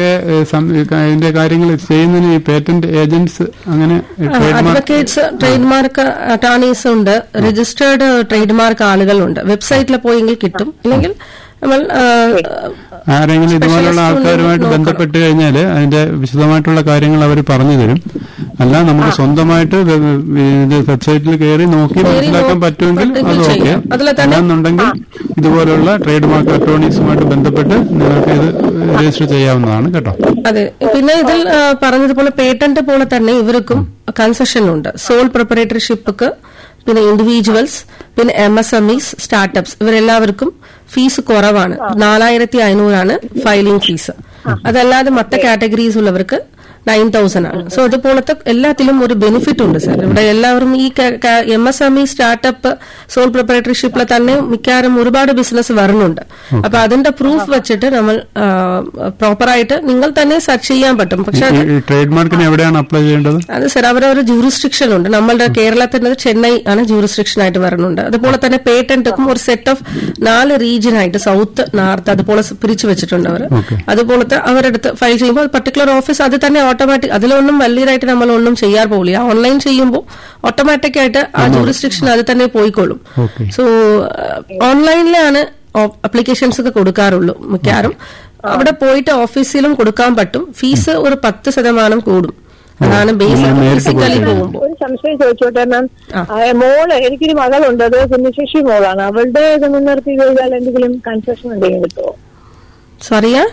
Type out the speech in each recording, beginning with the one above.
ഏഹ്, some- ഇതിന്റെ കാര്യങ്ങൾ ചെയ്യുന്നതിന് ഈ പേറ്റന്റ് ഏജന്റ്സ് അങ്ങനെ trade mark advocates trade mark attorneys ഉണ്ട് രജിസ്റ്റേർഡ് ട്രേഡ് മാർക്ക് ആളുകളുണ്ട് വെബ്സൈറ്റിൽ പോയെങ്കിൽ കിട്ടും അല്ലെങ്കിൽ നമ്മൾ ആ, ആരെങ്കിലും ഇതുപോലുള്ള Specialist ആൾക്കാരുമായിട്ട് നോക്കണം. ബന്ധപ്പെട്ട് കഴിഞ്ഞാൽ അതിന്റെ വിശദമായിട്ടുള്ള കാര്യങ്ങൾ അവർ പറഞ്ഞു തരും അല്ല നമുക്ക് സ്വന്തമായിട്ട് ഇത് ഇത് വെബ്സൈറ്റിൽ കയറി നോക്കി കയറി മനസ്സിലാക്കാൻ നോ- പറ്റുമെങ്കിൽ അത് പറ്റുമെങ്കിൽ ഓക്കെ ചെയ്യാം. അതിലെ തന്നെ- അല്ലാന്നുണ്ടെങ്കിൽ ഇതുപോലുള്ള ട്രേഡ് മാർക്ക് അറ്റോർണീസുമായിട്ട് ബന്ധപ്പെട്ട് നിങ്ങൾക്ക് ഇത് രജിസ്റ്റർ ചെയ്യാവുന്നതാണ് കേട്ടോ അതെ പിന്നെ ഇതിൽ ആ, പറഞ്ഞതുപോലെ പേറ്റന്റ് പോലെ തന്നെ ഇവർക്കും കൺസെഷൻ ഉണ്ട് സോൾ പ്രിപ്പറേറ്റർഷിപ്പ് പിന്നെ ഇൻഡിവിജ്വൽസ് പിന്നെ M S M Es startups ഇവരെല്ലാവർക്കും ഫീസ് കുറവാണ് നാലായിരത്തി അഞ്ഞൂറാണ് ഫയലിംഗ് ഫീസ് അതല്ലാതെ മറ്റ് കാറ്റഗറീസ് ഉള്ളവർക്ക് നയൻ തൗസൻഡ് ആണ് സോ അതുപോലത്തെ എല്ലാത്തിലും ഒരു ബെനിഫിറ്റ് ഉണ്ട് സർ ഇവിടെ എല്ലാവരും ഈ M S M E startup sole പ്രിപ്പറേറ്റർഷിപ്പിൽ തന്നെ മിക്കവാറും ഒരുപാട് ബിസിനസ് വരുന്നുണ്ട് അപ്പൊ അതിന്റെ പ്രൂഫ് വെച്ചിട്ട് നമ്മൾ പ്രോപ്പറായിട്ട് നിങ്ങൾ തന്നെ സെർച്ച് ചെയ്യാൻ പറ്റും പക്ഷെ അത് ഈ ട്രേഡ് മാർക്കിന് എവിടെയാണ് അപ്ലൈ ചെയ്യേണ്ടത് അത് സർ അവരൊരു ജൂറിസ്ട്രിക്ഷൻ ഉണ്ട് നമ്മളുടെ കേരളത്തിന്റെ ചെന്നൈ ആണ് ജൂറിസ്ട്രിക്ഷൻ ആയിട്ട് വരുന്നുണ്ട് അതുപോലെ തന്നെ പേറ്റന്റും ഒരു സെറ്റ് ഓഫ് നാല് റീജിയൻ ആയിട്ട് സൗത്ത് നോർത്ത് അതുപോലെ പിരിച്ചു വെച്ചിട്ടുണ്ട് അവർ Okay. അതുപോലത്തെ അവരെടുത്ത് ഫയൽ ചെയ്യുമ്പോൾ പർട്ടിക്കുലർ ഓഫീസ് അത് തന്നെ ഓട്ടോമാറ്റിക് അതിലൊന്നും വലിയതായിട്ട് നമ്മൾ ഒന്നും ചെയ്യാൻ പോകില്ല ഓൺലൈൻ ചെയ്യുമ്പോൾ ഓട്ടോമാറ്റിക് ആയിട്ട് ആ ജൂറിസ്ട്രിക്ഷൻ അത് തന്നെ പോയിക്കോളും Okay. സോ ഓൺലൈനിലാണ് അപ്ലിക്കേഷൻസ് ഒക്കെ കൊടുക്കാറുള്ളൂ മിക്കവാറും അവിടെ പോയിട്ട് ഓഫീസിലും കൊടുക്കാൻ പറ്റും ഫീസ് ഒരു പത്ത് ശതമാനം കൂടും അതാണ് ബേസിക് നമ്മൾ നേരിട്ട് ഫിസിക്കലി പോയി പോകുമ്പോൾ ഒരു സംശയം ചോദിച്ചോട്ടെ മാം ആ. ആ, മോള് എനിക്കൊരു മകളുണ്ട് അത് കുഞ്ഞശേഷി മോളാണ് അവളുടെ ഇത് മുൻനിർത്തി കഴിഞ്ഞാൽ എന്തെങ്കിലും കൺസെഷൻ എന്തെങ്കിലും കിട്ടുമോ സറിയാ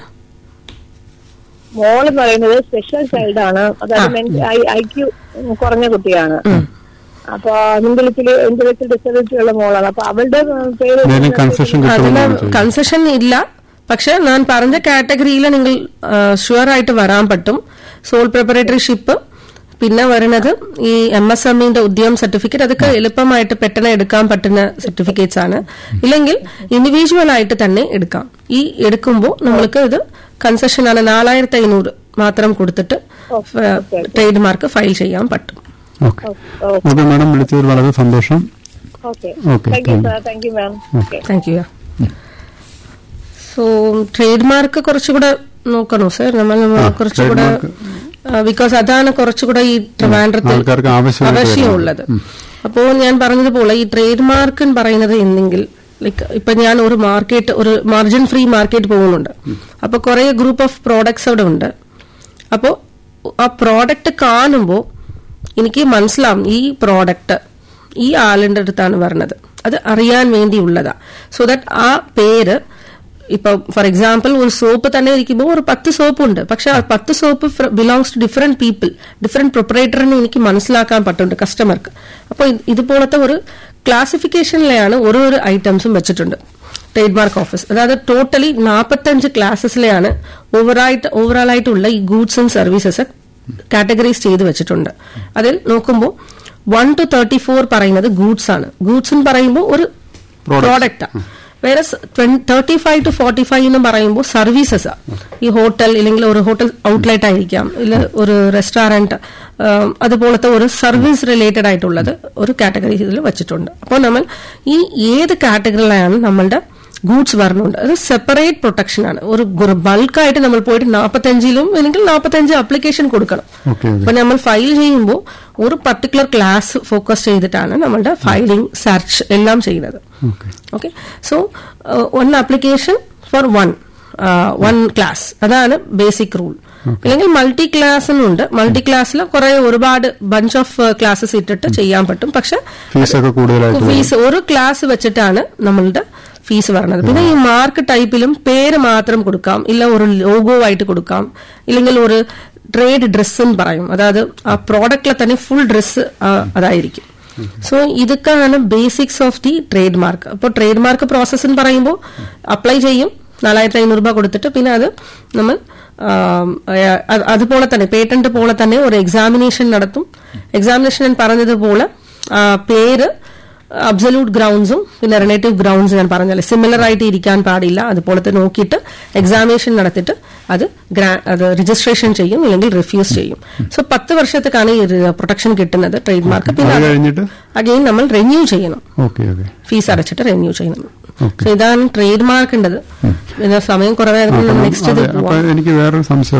മോള് പറയുന്നത് സ്പെഷ്യൽ ചൈൽഡ് ആണ് അതായത് ഐ ക്യു കുറഞ്ഞ കുട്ടിയാണ് അപ്പൊ ഇന്റലക്ച്വലി ഇന്റലക്ച്വൽ ഡിസബിലിറ്റി ഉള്ള മോളാണ് അപ്പൊ അവളുടെ പേര് എന്തെങ്കിലും കൺസെഷൻ അതിന് കിട്ടുമെന്ന് കൺസെഷൻ ഇല്ല പക്ഷെ ഞാൻ പറഞ്ഞ കാറ്റഗറിയിൽ നിങ്ങൾ ഷുവർ ആയിട്ട് വരാൻ പറ്റും സോൾ പ്രിപ്പറേറ്ററിഷിപ്പ് പിന്നെ വരുന്നത് ഈ എം എസ് എമ്മിന്റെ ഉദ്യമം സർട്ടിഫിക്കറ്റ് അതൊക്കെ എളുപ്പമായിട്ട് പെട്ടെന്ന് എടുക്കാൻ പറ്റുന്ന സർട്ടിഫിക്കറ്റ്സ് ആണ് ഇല്ലെങ്കിൽ ഇൻഡിവിജ്വൽ ആയിട്ട് തന്നെ എടുക്കാം ഈ എടുക്കുമ്പോൾ നമ്മൾക്ക് ഇത് കൺസെഷൻ ആണ് നാലായിരത്തി അഞ്ഞൂറ് മാത്രം കൊടുത്തിട്ട് ട്രേഡ് മാർക്ക് ഫയൽ ചെയ്യാൻ പറ്റും ഓക്കെ ഓക്കെ മാഡം വിളിച്ചതിൽ വളരെ സന്തോഷം okay Okay, thank you thank you. Sir thank you ma'am okay thank you so trade mark കുറച്ചുകൂടെ നോക്കണോ സർ നമ്മൾ കുറച്ചുകൂടെ ബിക്കോസ് അതാണ് കുറച്ചുകൂടെ ഈ ട്രിവാൻഡ്രത്തിൽ ആൾക്കാർക്ക് ആവശ്യമായിട്ട് ആവശ്യമുള്ളത് അപ്പോൾ ഞാൻ പറഞ്ഞതുപോലെ ഈ ട്രേഡ് മാർക്ക് എന്ന് പറയുന്നത് എന്തെങ്കിൽ ലൈക്ക് ഇപ്പൊ ഞാൻ ഒരു മാർക്കറ്റ് ഒരു മാർജിൻ ഫ്രീ മാർക്കറ്റ് പോകുന്നുണ്ട് അപ്പൊ കുറെ ഗ്രൂപ്പ് ഓഫ് പ്രോഡക്ട്സ് അവിടെ ഉണ്ട് അപ്പോൾ ആ പ്രോഡക്റ്റ് കാണുമ്പോൾ എനിക്ക് മനസ്സിലാവും ഈ പ്രോഡക്റ്റ് ഈ ആളിന്റെ അടുത്താണ് വരുന്നത് അത് അറിയാൻ വേണ്ടിയുള്ളതാ സോ ദാറ്റ് ആ പേര് ഇപ്പൊ ഫോർ എക്സാമ്പിൾ ഒരു സോപ്പ് തന്നെ ഇരിക്കുമ്പോൾ ഒരു പത്ത് സോപ്പ് ഉണ്ട് പക്ഷെ ആ പത്ത് soap belongs to different people different പ്രൊപ്പറേറ്ററിനെ എനിക്ക് മനസ്സിലാക്കാൻ പറ്റുന്നുണ്ട് കസ്റ്റമർക്ക് അപ്പോൾ ഇതുപോലത്തെ ഒരു ക്ലാസിഫിക്കേഷനിലെയാണ് ഓരോ ഐറ്റംസും വെച്ചിട്ടുണ്ട് ട്രേഡ് മാർക്ക് ഓഫീസ് അതായത് ടോട്ടലി നാൽപ്പത്തഞ്ച് ക്ലാസ്സസിലെയാണ് ഓവറായിട്ട് ഓവറോൾ ആയിട്ടുള്ള ഈ ഗൂഡ്സ് ആൻഡ് സർവീസസ് കാറ്റഗറൈസ് ചെയ്ത് വെച്ചിട്ടുണ്ട് അതിൽ നോക്കുമ്പോൾ വൺ ടു തേർട്ടി ഫോർ പറയുന്നത് ഗൂഡ്സ് ആണ് ഗൂഡ്സ് എന്ന് പറയുമ്പോൾ ഒരു പ്രോഡക്റ്റാ വേറെ thirty five to forty five എന്ന് പറയുമ്പോൾ സർവീസസ് ഈ ഹോട്ടൽ ഇല്ലെങ്കിൽ ഒരു ഹോട്ടൽ ഔട്ട്ലെറ്റ് ആയിരിക്കാം ഇല്ല ഒരു റെസ്റ്റോറന്റ് അതുപോലത്തെ ഒരു സർവീസ് റിലേറ്റഡ് ആയിട്ടുള്ളത് ഒരു കാറ്റഗറി ഇതിൽ വെച്ചിട്ടുണ്ട് അപ്പോൾ നമ്മൾ ഈ ഏത് കാറ്റഗറിയിലാണ് നമ്മളുടെ ഗൂഡ്സ് വരണുണ്ട് അത് സെപ്പറേറ്റ് പ്രൊട്ടക്ഷൻ ആണ് ഒരു ബൾക്കായിട്ട് നമ്മൾ പോയിട്ട് നാൽപ്പത്തഞ്ചിലും അല്ലെങ്കിൽ നാൽപ്പത്തഞ്ച് അപ്ലിക്കേഷൻ കൊടുക്കണം ഓക്കെ അപ്പൊ നമ്മൾ ഫയൽ ചെയ്യുമ്പോൾ ഒരു പർട്ടിക്കുലർ ക്ലാസ് ഫോക്കസ് ചെയ്തിട്ടാണ് നമ്മളുടെ ഫയലിംഗ് സെർച്ച് എല്ലാം ചെയ്യുന്നത് okay okay so one application for one one class അതാണ് ബേസിക് റൂൾ അല്ലെങ്കിൽ മൾട്ടി ക്ലാസ്സിനുണ്ട് മൾട്ടി ക്ലാസ്സിൽ കുറെ ഒരുപാട് ബഞ്ച് ഓഫ് ക്ലാസ്സസ് ഇട്ടിട്ട് ചെയ്യാൻ പറ്റും പക്ഷെ ഫീസൊക്കെ കൂടുതലായിട്ട് വരും. ഫീസ് ഒരു ക്ലാസ് വെച്ചിട്ടാണ് നമ്മളുടെ ഫീസ് വരുന്നത് പിന്നെ ഈ മാർക്ക് ടൈപ്പിലും പേര് മാത്രം കൊടുക്കാം ഇല്ല ഒരു ലോഗോ ആയിട്ട് കൊടുക്കാം ഇല്ലെങ്കിൽ ഒരു ട്രേഡ് ഡ്രസ് എന്ന് പറയും അതായത് ആ പ്രോഡക്റ്റിലെ തന്നെ ഫുൾ ഡ്രസ് അതായിരിക്കും സോ ഇതൊക്കെയാണ് basics of the trade mark അപ്പോൾ ട്രേഡ് മാർക്ക് പ്രോസസ് എന്ന് പറയുമ്പോൾ അപ്ലൈ ചെയ്യും നാലായിരത്തി അഞ്ഞൂറ് രൂപ കൊടുത്തിട്ട് പിന്നെ അത് നമ്മൾ ആം, അ- അതുപോലെ തന്നെ പേറ്റന്റ് പോലെ തന്നെ ഒരു എക്സാമിനേഷൻ നടത്തും എക്സാമിനേഷൻ ഞാൻ പറഞ്ഞതുപോലെ ആ, പേര് അബ്സല്യൂട്ട് ഗ്രൗണ്ട്സും പിന്നെ റിലേറ്റീവ് ഗ്രൗണ്ട്സ് ഞാൻ പറഞ്ഞാൽ സിമിലർ ആയിട്ട് ഇരിക്കാൻ പാടില്ല അതുപോലത്തെ നോക്കിയിട്ട് എക്സാമിനേഷൻ നടത്തിയിട്ട് അത് ഗ്രാ- അത് രജിസ്ട്രേഷൻ ചെയ്യും അല്ലെങ്കിൽ റിഫ്യൂസ് ചെയ്യും സോ പത്ത് വർഷത്തേക്കാണ് ഈ പ്രൊട്ടക്ഷൻ കിട്ടുന്നത് ട്രേഡ് മാർക്ക് പിന്നെ അത് കഴിഞ്ഞിട്ട് അഗെയിൻ നമ്മൾ റിന്യൂ ചെയ്യണം ഓക്കെ ഓക്കെ ഫീസ് അടച്ചിട്ട് റിന്യൂ ചെയ്യണം Okay. So ഇതാണ് ട്രേഡ് മാർക്കിൻ്റെത് പിന്നെ സമയം കുറവായതുകൊണ്ട് നെക്സ്റ്റ് ഇത് അതെ പോവാം അപ്പൊ എനിക്ക് വേറൊരു സംശയം